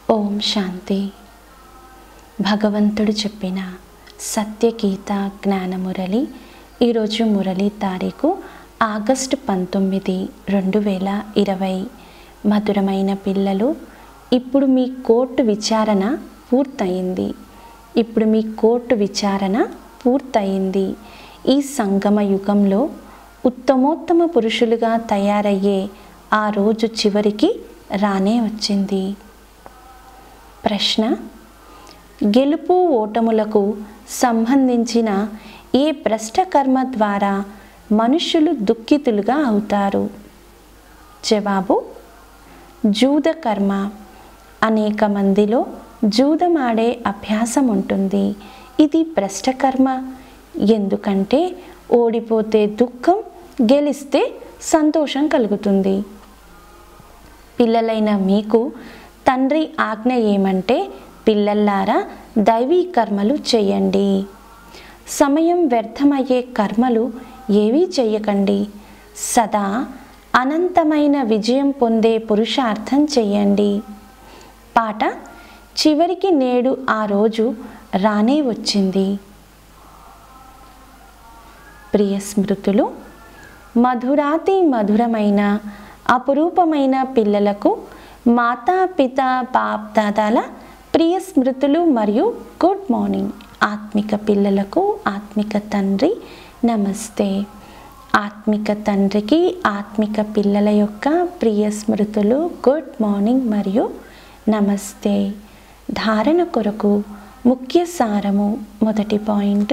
ఓం శాంతి భగవంతుడు చెప్పిన సత్యగీత జ్ఞానమురళి ఈరోజు మురళి తారీఖు ఆగస్టు పంతొమ్మిది రెండు వేల ఇరవై మధురమైన పిల్లలు ఇప్పుడు మీ కోర్టు విచారణ పూర్తయింది ఇప్పుడు మీ కోర్టు విచారణ పూర్తయింది ఈ సంగమ యుగంలో ఉత్తమోత్తమ పురుషులుగా తయారయ్యే ఆ రోజు చివరికి రానే వచ్చింది ప్రశ్న గెలుపు ఓటములకు సంబంధించిన ఏ భ్రష్టకర్మ ద్వారా మనుష్యులు దుఃఖితులుగా అవుతారు జవాబు జూద కర్మ అనేక మందిలో జూదమాడే అభ్యాసం ఉంటుంది ఇది భ్రష్టకర్మ ఎందుకంటే ఓడిపోతే దుఃఖం గెలిస్తే సంతోషం కలుగుతుంది పిల్లలైన మీకు తండ్రి ఆజ్ఞ ఏమంటే పిల్లల్లారా దైవీ కర్మలు చేయండి సమయం వ్యర్థమయ్యే కర్మలు ఏవీ చెయ్యకండి సదా అనంతమైన విజయం పొందే పురుషార్థం చెయ్యండి పాట చివరికి నేడు ఆ రోజు రానే వచ్చింది ప్రియ స్మృతులు మధురాతి మధురమైన అపురూపమైన పిల్లలకు మాతాపిత పాప్దాదాల ప్రియ స్మృతులు మరియు గుడ్ మార్నింగ్ ఆత్మిక పిల్లలకు ఆత్మిక తండ్రి నమస్తే ఆత్మిక తండ్రికి ఆత్మిక పిల్లల యొక్క ప్రియ స్మృతులు గుడ్ మార్నింగ్ మరియు నమస్తే ధారణ కొరకు ముఖ్య సారము మొదటి పాయింట్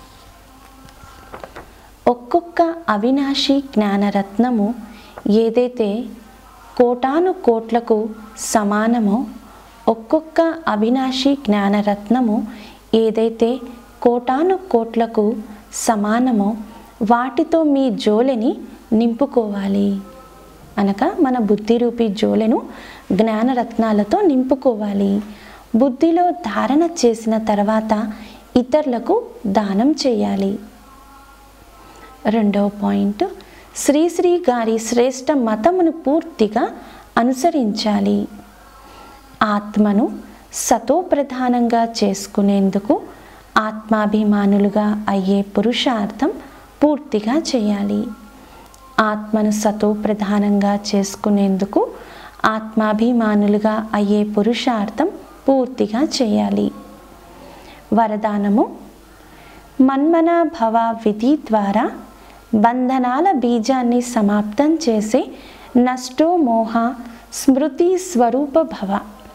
ఒక్కొక్క అవినాశి జ్ఞానరత్నము ఏదైతే కోటాను కోట్లకు సమానమో ఒక్కొక్క అవినాశి జ్ఞానరత్నము ఏదైతే కోటాను కోట్లకు సమానమో వాటితో మీ జోలెని నింపుకోవాలి అనగా మన బుద్ధి రూపీ జోలెను జ్ఞానరత్నాలతో నింపుకోవాలి బుద్ధిలో ధారణ చేసిన తర్వాత ఇతరులకు దానం చేయాలి రెండవ పాయింట్ శ్రీశ్రీ గారి శ్రేష్ట మతమును పూర్తిగా అనుసరించాలి ఆత్మను సతోప్రధానంగా చేసుకునేందుకు ఆత్మాభిమానులుగా అయ్యే పురుషార్థం పూర్తిగా చేయాలి ఆత్మను సతోప్రధానంగా చేసుకునేందుకు ఆత్మాభిమానులుగా అయ్యే పురుషార్థం పూర్తిగా చేయాలి వరదానము మన్మన భవ విధి ద్వారా బంధనాల బీజాన్ని సమాప్తం చేసే నష్టో మోహ స్మృతి స్వరూప భవ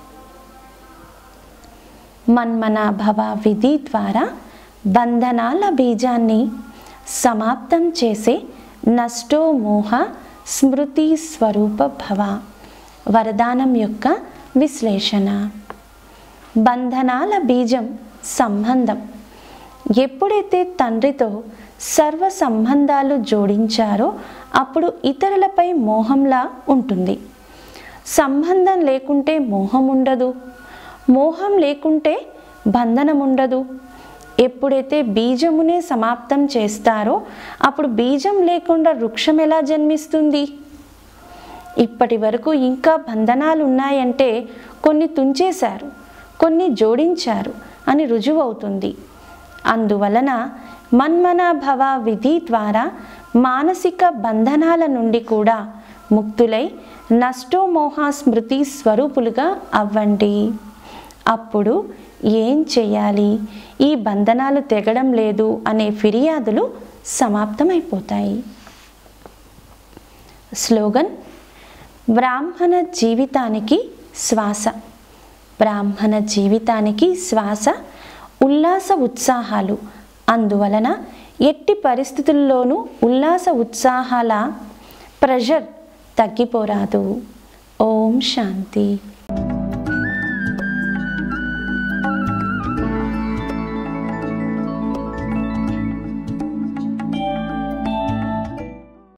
మన్మన భవ విధి ద్వారా బంధనాల బీజాన్ని సమాప్తం చేసే నష్టో మోహ స్మృతి స్వరూప భవ వరదానం యొక్క విశ్లేషణ బంధనాల బీజం సంబంధం ఎప్పుడైతే తండ్రితో సర్వ సంబంధాలు జోడించారో అప్పుడు ఇతరులపై మోహంలా ఉంటుంది సంబంధం లేకుంటే మోహం ఉండదు మోహం లేకుంటే బంధనం ఉండదు ఎప్పుడైతే బీజమునే సమాప్తం చేస్తారో అప్పుడు బీజం లేకుండా వృక్షం ఎలా జన్మిస్తుంది ఇప్పటి వరకు ఇంకా బంధనాలు ఉన్నాయంటే కొన్ని తుంచేశారు కొన్ని జోడించారు అని రుజువవుతుంది అందువలన మన్మన భవ విధి ద్వారా మానసిక బంధనాల నుండి కూడా ముక్తులై నష్టోమోహ స్మృతి స్వరూపులుగా అవ్వండి అప్పుడు ఏం చేయాలి ఈ బంధనాలు తెగడం లేదు అనే ఫిర్యాదులు సమాప్తమైపోతాయి స్లోగన్ బ్రాహ్మణ జీవితానికి శ్వాస బ్రాహ్మణ జీవితానికి శ్వాస ఉల్లాస ఉత్సాహాలు అందువలన ఎట్టి పరిస్థితుల్లోనూ ఉల్లాస ఉత్సాహాల ప్రెషర్ తగ్గిపోరాదు ఓం శాంతి